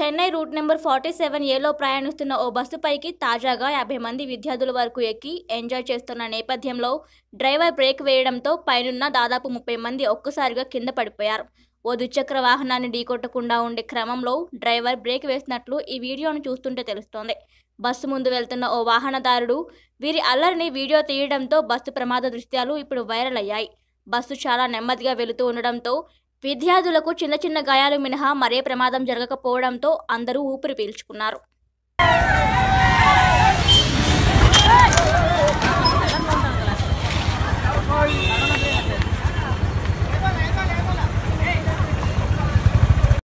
Chennai route number forty seven ఏలో ప్రయాణిస్తున్న ఓ బస్సుపైకి తాజాగా యాభై మంది విద్యార్థుల వరకు ఎక్కి ఎంజాయ్ చేస్తున్న నేపథ్యంలో డ్రైవర్ బ్రేక్ వేయడంతో పైనున్న దాదాపు ముప్పై మంది ఒక్కసారిగా కింద పడిపోయారు ఓ ద్విచక్ర వాహనాన్ని ఢీకొట్టకుండా ఉండే క్రమంలో డ్రైవర్ బ్రేక్ వేసినట్లు ఈ వీడియోను చూస్తుంటే తెలుస్తోంది బస్సు ముందు వెళ్తున్న ఓ వాహనదారుడు వీరి అల్లరిని వీడియో తీయడంతో బస్సు ప్రమాద దృశ్యాలు ఇప్పుడు వైరల్ అయ్యాయి బస్సు చాలా నెమ్మదిగా వెళుతూ ఉండడంతో విద్యార్థులకు చిన్న చిన్న గాయాలు మినహా మరే ప్రమాదం జరగకపోవడంతో అందరూ ఊపిరి పీల్చుకున్నారు Ay,